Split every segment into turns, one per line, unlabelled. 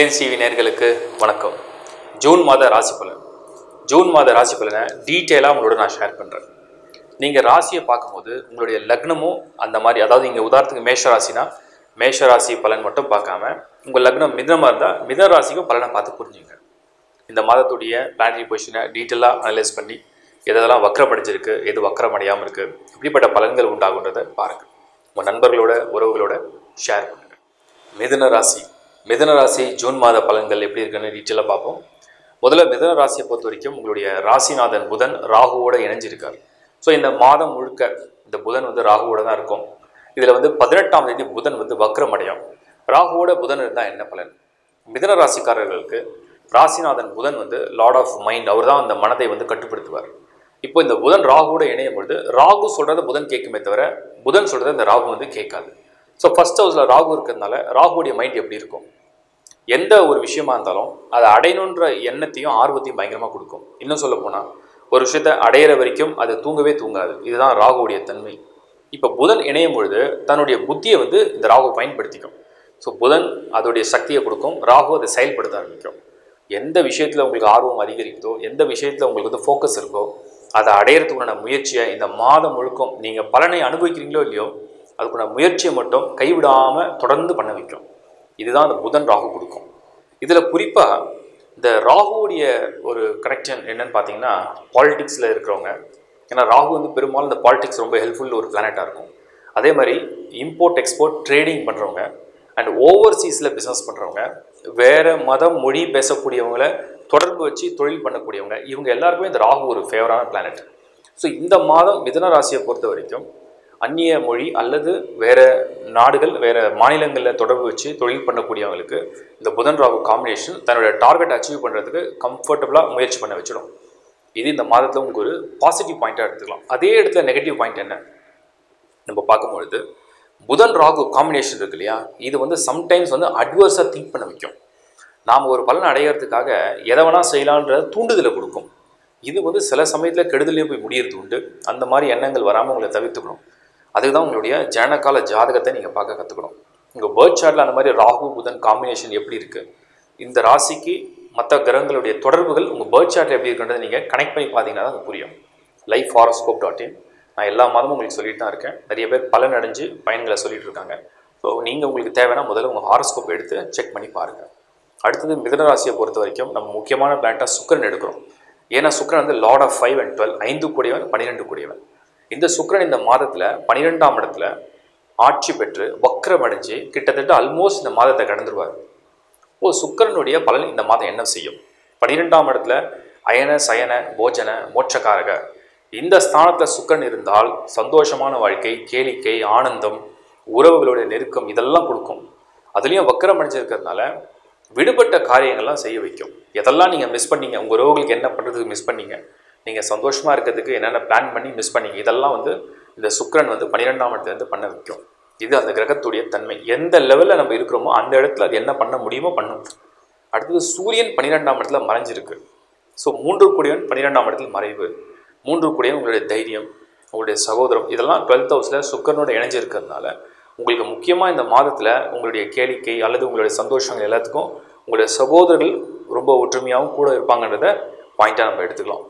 Reliance TV நேர்களுக்கு வணக்கம் June மாத ராசி பலன் ஜூன் மாத ராசி பலனை டீட்டெயிலாக உங்களோட நான் ஷேர் பண்ணுறேன் நீங்கள் ராசியை பார்க்கும்போது உங்களுடைய லக்னமும் அந்த மாதிரி அதாவது இங்கே உதாரணத்துக்கு மேஷ ராசினா மேஷ ராசி பலன் மட்டும் பார்க்காம உங்கள் லக்னம் மிதமாக இருந்தால் மித ராசிக்கும் பலனை பார்த்து புரிஞ்சுங்க இந்த மாதத்துடைய பிளானரி பொசிஷனை டீட்டெயிலாக அனலைஸ் பண்ணி எதெல்லாம் வக்கரப்படிச்சிருக்கு எது வக்கரம் அடையாமல் இருக்குது இப்படிப்பட்ட பலன்கள் உண்டாகுன்றதை பாருங்கள் உங்கள் நண்பர்களோட உறவுகளோட ஷேர் பண்ணுங்கள் மிதுன ராசி மிதுன ராசி ஜூன் மாத பலன்கள் எப்படி இருக்குன்னு டீட்டெயிலாக பார்ப்போம் முதல்ல மிதுன ராசியை பொறுத்த வரைக்கும் உங்களுடைய ராசிநாதன் புதன் ராகுவோட இணைஞ்சிருக்கார் ஸோ இந்த மாதம் முழுக்க இந்த புதன் வந்து ராகுவோட தான் இருக்கும் இதில் வந்து பதினெட்டாம் தேதி புதன் வந்து வக்ரம் அடையும் ராகுவோட புதன் இருந்தால் என்ன பலன் மிதுன ராசிக்காரர்களுக்கு ராசிநாதன் புதன் வந்து லார்ட் ஆஃப் மைண்ட் அவர் தான் அந்த மனதை வந்து கட்டுப்படுத்துவார் இப்போ இந்த புதன் ராகுவோட இணையும் பொழுது ராகு சொல்கிறத புதன் கேட்குமே தவிர புதன் சொல்கிறத இந்த ராகு வந்து கேட்காது ஸோ ஃபர்ஸ்ட் ஹவுஸில் ராகு இருக்கிறதுனால ராகுவோடைய மைண்ட் எப்படி இருக்கும் எந்த ஒரு விஷயமா இருந்தாலும் அதை அடையணுன்ற எண்ணத்தையும் ஆர்வத்தையும் பயங்கரமாக கொடுக்கும் இன்னும் சொல்ல போனால் ஒரு விஷயத்தை அடையிற வரைக்கும் அது தூங்கவே தூங்காது இதுதான் ராகுவுடைய தன்மை இப்போ புதன் இணையும் பொழுது தன்னுடைய புத்தியை வந்து இந்த ராகு பயன்படுத்திக்கும் ஸோ புதன் அதோடைய சக்தியை கொடுக்கும் ராகு அதை செயல்படுத்த ஆரம்பிக்கும் எந்த விஷயத்தில் உங்களுக்கு ஆர்வம் அதிகரிக்குதோ எந்த விஷயத்தில் உங்களுக்கு வந்து ஃபோக்கஸ் இருக்கோ அதை அடையிறதுக்குண்டான முயற்சியை இந்த மாதம் முழுக்கும் நீங்கள் பலனை அனுபவிக்கிறீங்களோ இல்லையோ அதுக்குள்ள முயற்சியை மட்டும் கைவிடாமல் தொடர்ந்து பண்ண வைக்கும் இதுதான் அந்த புதன் ராகு கொடுக்கும் இதில் குறிப்பாக இந்த ராகுவுடைய ஒரு கனெக்ஷன் என்னன்னு பார்த்தீங்கன்னா பாலிடிக்ஸில் இருக்கிறவங்க ஏன்னா ராகு வந்து பெரும்பாலும் இந்த பாலிடிக்ஸ் ரொம்ப ஹெல்ப்ஃபுல் ஒரு பிளானட்டாக இருக்கும் அதே மாதிரி இம்போர்ட் எக்ஸ்போர்ட் ட்ரேடிங் பண்ணுறவங்க அண்ட் ஓவர்சீஸில் பிஸ்னஸ் பண்ணுறவங்க வேறு மதம் மொழி பேசக்கூடியவங்கள தொடர்பு வச்சு தொழில் பண்ணக்கூடியவங்க இவங்க எல்லாருக்குமே இந்த ராகு ஒரு ஃபேவரான பிளானட் ஸோ இந்த மாதம் மிதன ராசியை பொறுத்த வரைக்கும் அந்நிய மொழி அல்லது வேறு நாடுகள் வேறு மாநிலங்களில் தொடர்பு வச்சு தொழில் பண்ணக்கூடியவங்களுக்கு இந்த புதன் ராகு காம்பினேஷன் தன்னோட டார்கெட் அச்சீவ் பண்ணுறதுக்கு கம்ஃபர்டபுளாக முயற்சி பண்ண வச்சிடும் இது இந்த மாதத்தில் உங்களுக்கு ஒரு பாசிட்டிவ் பாயிண்ட்டாக எடுத்துக்கலாம் அதே இடத்துல நெகட்டிவ் பாயிண்ட் என்ன நம்ம பார்க்கும்பொழுது புதன் ராகு காம்பினேஷன் இருக்கு இல்லையா இது வந்து சம்டைம்ஸ் வந்து அட்வர்ஸாக திங்க் பண்ண வைக்கும் நாம் ஒரு பலன் அடையிறதுக்காக எதை வேணால் செய்யலான்ற தூண்டுதலை கொடுக்கும் இது வந்து சில சமயத்தில் கெடுதலையும் போய் முடியறது உண்டு அந்த மாதிரி எண்ணங்கள் வராமல் உங்களை தவிர்த்துக்கணும் அதுக்கு தான் உங்களுடைய ஜனகால ஜாதகத்தை நீங்கள் பார்க்க கற்றுக்கணும் உங்கள் பேர்த் சார்ட்டில் அந்த மாதிரி ராகு புதன் காம்பினேஷன் எப்படி இருக்குது இந்த ராசிக்கு மற்ற கிரகங்களுடைய தொடர்புகள் உங்கள் பேர்த் சார்ட்டில் எப்படி இருக்குன்றதை நீங்கள் கனெக்ட் பண்ணி பார்த்தீங்கன்னா தான் அது புரியும் லைஃப் ஹாரோஸ்கோப் டாட் இன் நான் எல்லா மாதமும் உங்களுக்கு சொல்லிட்டு தான் இருக்கேன் நிறைய பேர் பலன் அடைஞ்சு பயன்களை சொல்லிட்டு இருக்காங்க ஸோ நீங்கள் உங்களுக்கு தேவைன்னா முதல்ல உங்கள் ஹாரோஸ்கோப் எடுத்து செக் பண்ணி பாருங்கள் அடுத்தது மிதன ராசியை பொறுத்த வரைக்கும் நம்ம முக்கியமான பிளானட்டாக சுக்கரன் எடுக்கிறோம் ஏன்னா சுக்கரன் வந்து lord of five and twelve ஐந்து கூடியவன் பன்னிரெண்டு கூடியவன் இந்த சுக்கரன் இந்த மாதத்தில் பன்னிரெண்டாம் இடத்துல ஆட்சி பெற்று வக்ரம் அடைஞ்சு கிட்டத்தட்ட ஆல்மோஸ்ட் இந்த மாதத்தை கடந்துருவார் ஓ சுக்கரனுடைய பலன் இந்த மாதம் என்ன செய்யும் பன்னிரெண்டாம் இடத்துல அயன சயன போஜன மோட்சக்காரக இந்த ஸ்தானத்தில் சுக்கரன் இருந்தால் சந்தோஷமான வாழ்க்கை கேளிக்கை ஆனந்தம் உறவுகளுடைய நெருக்கம் இதெல்லாம் கொடுக்கும் அதுலேயும் வக்கரம் அடைஞ்சிருக்கிறதுனால விடுபட்ட காரியங்கள்லாம் செய்ய வைக்கும் எதெல்லாம் நீங்கள் மிஸ் பண்ணீங்க உங்கள் உறவுகளுக்கு என்ன பண்ணுறதுக்கு மிஸ் பண்ணீங்க நீங்கள் சந்தோஷமாக இருக்கிறதுக்கு என்னென்ன பிளான் பண்ணி மிஸ் பண்ணீங்க இதெல்லாம் வந்து இந்த சுக்கரன் வந்து பன்னிரெண்டாம் இடத்துலேருந்து பண்ண வைக்கும் இது அந்த கிரகத்துடைய தன்மை எந்த லெவலில் நம்ம இருக்கிறோமோ அந்த இடத்துல அது என்ன பண்ண முடியுமோ பண்ணும் அடுத்தது சூரியன் பன்னிரெண்டாம் இடத்துல மறைஞ்சிருக்கு ஸோ மூன்று கூடியவன் பன்னிரெண்டாம் இடத்துல மறைவு மூன்று கூடியவன் உங்களுடைய தைரியம் உங்களுடைய சகோதரம் இதெல்லாம் டுவெல்த் ஹவுஸில் சுக்கரனோட இணைஞ்சு இருக்கிறதுனால உங்களுக்கு முக்கியமாக இந்த மாதத்தில் உங்களுடைய கேளிக்கை அல்லது உங்களுடைய சந்தோஷங்கள் எல்லாத்துக்கும் உங்களுடைய சகோதரர்கள் ரொம்ப ஒற்றுமையாகவும் கூட இருப்பாங்கன்றத பாயிண்ட்டாக நம்ம எடுத்துக்கலாம்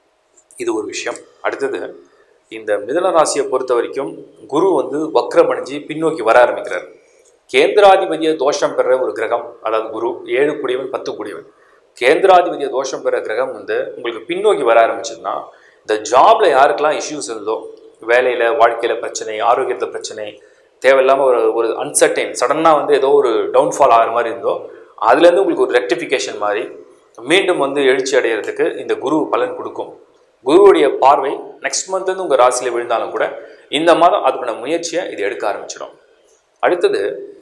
இது ஒரு விஷயம் அடுத்தது இந்த மிதன ராசியை பொறுத்த வரைக்கும் குரு வந்து வக்ரம் அடைஞ்சு பின்னோக்கி வர ஆரம்பிக்கிறார் கேந்திராதிபதிய தோஷம் பெற ஒரு கிரகம் அதாவது குரு ஏழு கூடியவன் பத்து கூடியவன் கேந்திராதிபதிய தோஷம் பெற கிரகம் வந்து உங்களுக்கு பின்னோக்கி வர ஆரம்பிச்சதுன்னா இந்த ஜாப்ல யாருக்கெல்லாம் இஷ்யூஸ் இருந்தோ வேலையில் வாழ்க்கையில் பிரச்சனை ஆரோக்கியத்தில் பிரச்சனை தேவையில்லாமல் ஒரு ஒரு அன்சர்டைன் சடனாக வந்து ஏதோ ஒரு டவுன்ஃபால் ஆகிற மாதிரி இருந்தோ அதுலேருந்து உங்களுக்கு ஒரு ரெக்டிஃபிகேஷன் மாதிரி மீண்டும் வந்து எழுச்சி அடைகிறதுக்கு இந்த குரு பலன் கொடுக்கும் குருவுடைய பார்வை நெக்ஸ்ட் மந்த் வந்து உங்கள் ராசியில் விழுந்தாலும் கூட இந்த மாதம் அதுக்கான முயற்சியை இது எடுக்க ஆரம்பிச்சிடும் அடுத்தது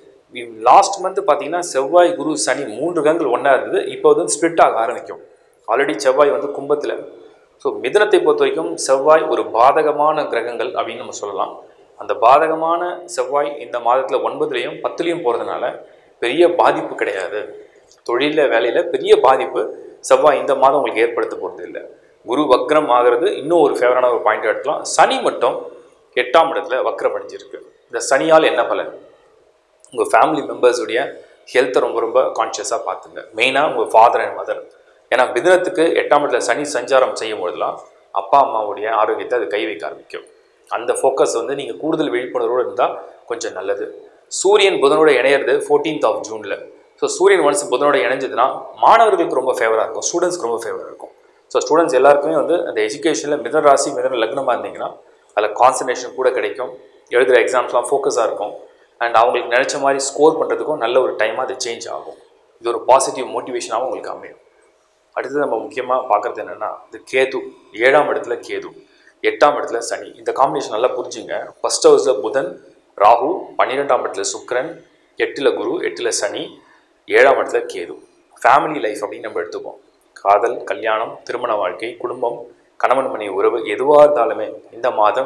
லாஸ்ட் மந்த் பார்த்தீங்கன்னா செவ்வாய் குரு சனி மூன்று கிரகங்கள் ஒன்றா இருந்தது இப்போ வந்து ஸ்ப்ளிட் ஆக ஆரம்பிக்கும் ஆல்ரெடி செவ்வாய் வந்து கும்பத்தில் ஸோ மிதனத்தை பொறுத்த வரைக்கும் செவ்வாய் ஒரு பாதகமான கிரகங்கள் அப்படின்னு நம்ம சொல்லலாம் அந்த பாதகமான செவ்வாய் இந்த மாதத்தில் ஒன்பதுலேயும் பத்துலேயும் போகிறதுனால பெரிய பாதிப்பு கிடையாது தொழிலில் வேலையில் பெரிய பாதிப்பு செவ்வாய் இந்த மாதம் உங்களுக்கு ஏற்படுத்த போகிறது இல்லை குரு வக்ரம் ஆகிறது இன்னும் ஒரு ஃபேவரான ஒரு பாயிண்ட் எடுக்கலாம் சனி மட்டும் எட்டாம் இடத்துல வக்ரம் அடைஞ்சிருக்கு இந்த சனியால் என்ன பலன் உங்கள் ஃபேமிலி மெம்பர்ஸுடைய ஹெல்த்தை ரொம்ப ரொம்ப கான்ஷியஸாக பார்த்துங்க மெயினாக உங்கள் ஃபாதர் அண்ட் மதர் ஏன்னா மிதுனத்துக்கு எட்டாம் இடத்துல சனி சஞ்சாரம் செய்யும் போதெல்லாம் அப்பா அம்மாவுடைய ஆரோக்கியத்தை அது கை வைக்க ஆரம்பிக்கும் அந்த ஃபோக்கஸ் வந்து நீங்கள் கூடுதல் விழிப்புணர்வோடு இருந்தால் கொஞ்சம் நல்லது சூரியன் புதனோட இணையிறது ஃபோர்டீன்த் ஆஃப் ஜூனில் ஸோ சூரியன் ஒன்ஸ் புதனோட இணைஞ்சதுன்னா மாணவர்களுக்கு ரொம்ப ஃபேவராக இருக்கும் ஸ்டூடெண்ட்ஸ்க்கு ரொம்ப ஃபேவராக இருக்கும் ஸோ ஸ்டூடெண்ட்ஸ் எல்லாருக்குமே வந்து அந்த எஜுகேஷனில் மிதன ராசி மிதன லக்னமாக இருந்தீங்கன்னா அதில் கான்சன்ட்ரேஷன் கூட கிடைக்கும் எழுதுகிற எக்ஸாம்ஸ்லாம் ஃபோக்கஸாக இருக்கும் அண்ட் அவங்களுக்கு நினச்ச மாதிரி ஸ்கோர் பண்ணுறதுக்கும் நல்ல ஒரு டைமாக அது சேஞ்ச் ஆகும் இது ஒரு பாசிட்டிவ் மோட்டிவேஷனாகவும் உங்களுக்கு அமையும் அடுத்தது நம்ம முக்கியமாக பார்க்குறது என்னென்னா இந்த கேது ஏழாம் இடத்துல கேது எட்டாம் இடத்துல சனி இந்த காம்பினேஷன் நல்லா புரிஞ்சுங்க ஃபஸ்ட் ஹவுஸில் புதன் ராகு பன்னிரெண்டாம் இடத்துல சுக்கிரன் எட்டில் குரு எட்டில் சனி ஏழாம் இடத்துல கேது ஃபேமிலி லைஃப் அப்படின்னு நம்ம எடுத்துப்போம் காதல் கல்யாணம் திருமண வாழ்க்கை குடும்பம் கணவன் மனைவி உறவு எதுவாக இருந்தாலுமே இந்த மாதம்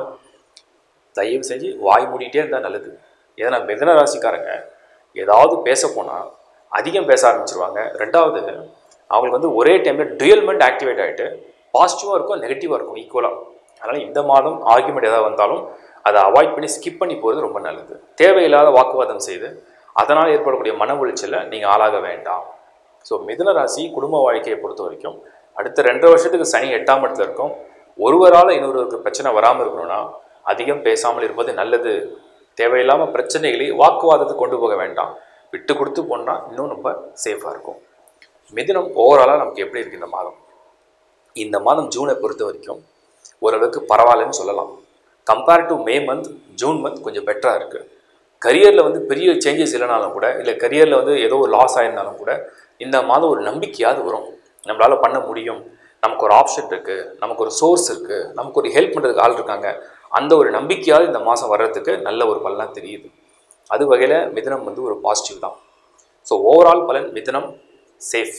தயவு செஞ்சு வாய் மூடிட்டே இருந்தால் நல்லது ஏன்னா மிதன ராசிக்காரங்க ஏதாவது பேச போனால் அதிகம் பேச ஆரம்பிச்சிருவாங்க ரெண்டாவது அவங்களுக்கு வந்து ஒரே டைமில் டுயல்மெண்ட் ஆக்டிவேட் ஆகிட்டு பாசிட்டிவாக இருக்கும் நெகட்டிவாக இருக்கும் ஈக்குவலாக அதனால் இந்த மாதம் ஆர்குமெண்ட் ஏதாவது வந்தாலும் அதை அவாய்ட் பண்ணி ஸ்கிப் பண்ணி போகிறது ரொம்ப நல்லது தேவையில்லாத வாக்குவாதம் செய்து அதனால் ஏற்படக்கூடிய மன உளைச்சலை நீங்கள் ஆளாக வேண்டாம் ஸோ மிதுன ராசி குடும்ப வாழ்க்கையை பொறுத்த வரைக்கும் அடுத்த ரெண்டரை வருஷத்துக்கு சனி எட்டாம் இடத்துல இருக்கும் ஒருவரால் இன்னொருவருக்கு பிரச்சனை வராமல் இருக்கணும்னா அதிகம் பேசாமல் இருப்பது நல்லது தேவையில்லாமல் பிரச்சனைகளை வாக்குவாதத்துக்கு கொண்டு போக வேண்டாம் விட்டு கொடுத்து போனால் இன்னும் ரொம்ப சேஃபாக இருக்கும் மிதுனம் ஓவராலாக நமக்கு எப்படி இருக்குது இந்த மாதம் இந்த மாதம் ஜூனை பொறுத்த வரைக்கும் ஓரளவுக்கு பரவாயில்லன்னு சொல்லலாம் compare to May month June month கொஞ்சம் பெட்டராக இருக்குது கரியரில் வந்து பெரிய சேஞ்சஸ் இல்லைனாலும் கூட இல்லை கரியரில் வந்து ஏதோ ஒரு லாஸ் ஆயிருந்தாலும் கூட இந்த மாதம் ஒரு நம்பிக்கையாவது வரும் நம்மளால் பண்ண முடியும் நமக்கு ஒரு ஆப்ஷன் இருக்குது நமக்கு ஒரு சோர்ஸ் இருக்குது நமக்கு ஒரு ஹெல்ப் பண்ணுறதுக்கு ஆள் இருக்காங்க அந்த ஒரு நம்பிக்கையாவது இந்த மாதம் வர்றதுக்கு நல்ல ஒரு பலனாக தெரியுது அது வகையில் மிதனம் வந்து ஒரு பாசிட்டிவ் தான் ஸோ ஓவரால் பலன் மிதனம் சேஃப்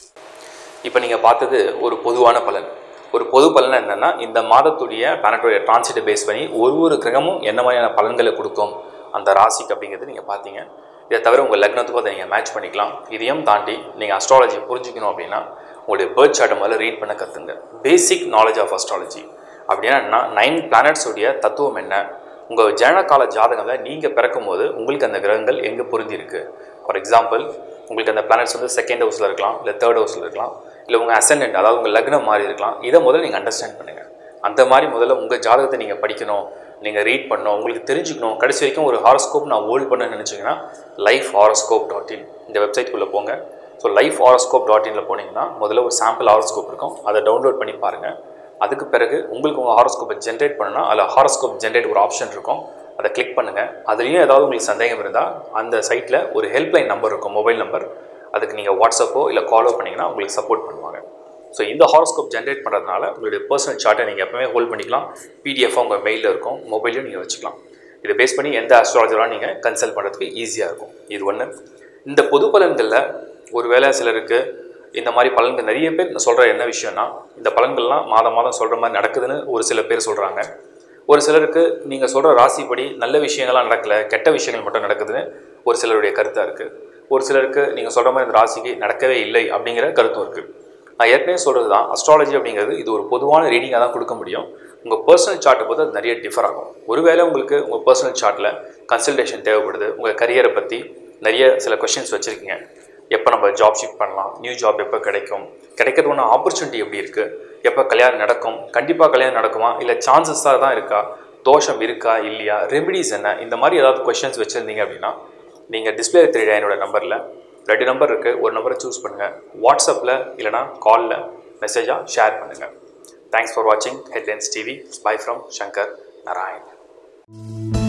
இப்போ நீங்கள் பார்த்தது ஒரு பொதுவான பலன் ஒரு பொது பலன் என்னென்னா இந்த மாதத்துடைய பிளானட்டோடைய டிரான்சிட்டை பேஸ் பண்ணி ஒரு ஒரு கிரகமும் என்ன மாதிரியான பலன்களை கொடுக்கும் அந்த ராசிக்கு அப்படிங்கிறது நீங்கள் பார்த்தீங்க இதை தவிர உங்கள் லக்னத்துக்கும் அதை நீங்கள் மேட்ச் பண்ணிக்கலாம் இதையும் தாண்டி நீங்கள் அஸ்ட்ராலஜி புரிஞ்சுக்கணும் அப்படின்னா உங்களுடைய பேர்த் சார்ட்டை முதல்ல ரீட் பண்ண கற்றுங்க பேசிக் நாலேஜ் ஆஃப் அஸ்ட்ராலஜி அப்படின்னா நைன் பிளானட்ஸுடைய தத்துவம் என்ன உங்கள் ஜனனகால ஜாதகத்தில் நீங்கள் பிறக்கும்போது உங்களுக்கு அந்த கிரகங்கள் எங்கே பொருந்திருக்கு ஃபார் எக்ஸாம்பிள் உங்களுக்கு அந்த பிளானட்ஸ் வந்து செகண்ட் ஹவுஸில் இருக்கலாம் இல்லை தேர்ட் ஹவுஸில் இருக்கலாம் இல்லை உங்கள் அசண்டன்ட் அதாவது உங்கள் லக்னம் மாறி இருக்கலாம் இதை முதல்ல நீங்கள் அண்டர்ஸ்டாண்ட் பண்ணுங்கள் அந்த மாதிரி முதல்ல உங்கள் ஜாதகத்தை நீங்கள் படிக்கணும் நீங்கள் ரீட் பண்ணணும் உங்களுக்கு தெரிஞ்சுக்கணும் கடைசி வரைக்கும் ஒரு ஹாரோஸ்கோப் நான் ஹோல்ட் பண்ண நினச்சிங்கன்னா லைஃப் ஹாரோஸ்கோப் டாட் இன் இந்த வெப்சைட்குள்ளே போங்க ஸோ லைஃப் ஹாரோஸ்கோப் டாட் இனில் போனீங்கன்னா முதல்ல ஒரு சாம்பிள் ஹாரோஸ்கோப் இருக்கும் அதை டவுன்லோட் பண்ணி பாருங்கள் அதுக்கு பிறகு உங்களுக்கு உங்கள் ஹாரோஸ்கோப்பை ஜென்ரேட் பண்ணணும்னா அதில் ஹாரோஸ்கோப் ஜென்ரேட் ஒரு ஆப்ஷன் இருக்கும் அதை கிளிக் பண்ணுங்கள் அதுலேயும் ஏதாவது உங்களுக்கு சந்தேகம் இருந்தால் அந்த சைட்டில் ஒரு ஹெல்ப்லைன் நம்பர் இருக்கும் மொபைல் நம்பர் அதுக்கு நீங்கள் வாட்ஸ்அப்போ இல்லை காலோ பண்ணிங்கன்னா உங்களுக்கு சப்போர்ட் பண்ணுவாங்க ஸோ இந்த ஹாரோஸ்கோப் ஜென்ரேட் பண்ணுறதுனால உங்களுடைய பர்சனல் சார்ட்டை நீங்கள் எப்பவுமே ஹோல்ட் பண்ணிக்கலாம் பிடிஎஃபாக உங்கள் மெயிலில் இருக்கும் மொபைலையும் நீங்கள் வச்சுக்கலாம் இதை பேஸ் பண்ணி எந்த அஸ்ட்ராலஜராக நீங்கள் கன்சல்ட் பண்ணுறதுக்கு ஈஸியாக இருக்கும் இது ஒன்று இந்த பொது பலன்களில் ஒருவேளை சிலருக்கு இந்த மாதிரி பலன்கள் நிறைய பேர் சொல்கிற என்ன விஷயம்னா இந்த பலன்கள்லாம் மாதம் மாதம் சொல்கிற மாதிரி நடக்குதுன்னு ஒரு சில பேர் சொல்கிறாங்க ஒரு சிலருக்கு நீங்கள் சொல்கிற ராசிப்படி நல்ல விஷயங்கள்லாம் நடக்கலை கெட்ட விஷயங்கள் மட்டும் நடக்குதுன்னு ஒரு சிலருடைய கருத்தாக இருக்குது ஒரு சிலருக்கு நீங்கள் சொல்கிற மாதிரி இந்த ராசிக்கு நடக்கவே இல்லை அப்படிங்கிற கருத்தும் இருக்குது நான் ஏற்கனவே சொல்கிறது தான் அஸ்ட்ராலஜி அப்படிங்கிறது இது ஒரு பொதுவான ரீடிங்காக தான் கொடுக்க முடியும் உங்கள் பர்சனல் சார்ட்டை பொறுத்து அது நிறைய டிஃபர் ஆகும் ஒருவேளை உங்களுக்கு உங்கள் பர்சனல் சார்ட்டில் கன்சல்டேஷன் தேவைப்படுது உங்கள் கரியரை பற்றி நிறைய சில கொஷின்ஸ் வச்சுருக்கீங்க எப்போ நம்ம ஜாப் ஷிஃப்ட் பண்ணலாம் நியூ ஜாப் எப்போ கிடைக்கும் கிடைக்கிறது ஒன்று ஆப்பர்ச்சுனிட்டி எப்படி இருக்குது எப்போ கல்யாணம் நடக்கும் கண்டிப்பாக கல்யாணம் நடக்குமா இல்லை சான்சஸாக தான் இருக்கா தோஷம் இருக்கா இல்லையா ரெமிடிஸ் என்ன இந்த மாதிரி ஏதாவது கொஷின்ஸ் வச்சுருந்தீங்க அப்படின்னா நீங்கள் டிஸ்பிளே தெரியுற என்னோட நம்பரில் ரெண்டு நம்பர் இருக்குது ஒரு நம்பரை சூஸ் பண்ணுங்கள் வாட்ஸ்அப்பில் இல்லைனா காலில் மெசேஜாக ஷேர் பண்ணுங்கள் தேங்க்ஸ் ஃபார் வாட்சிங் headlines TV bye from Shankar Narayan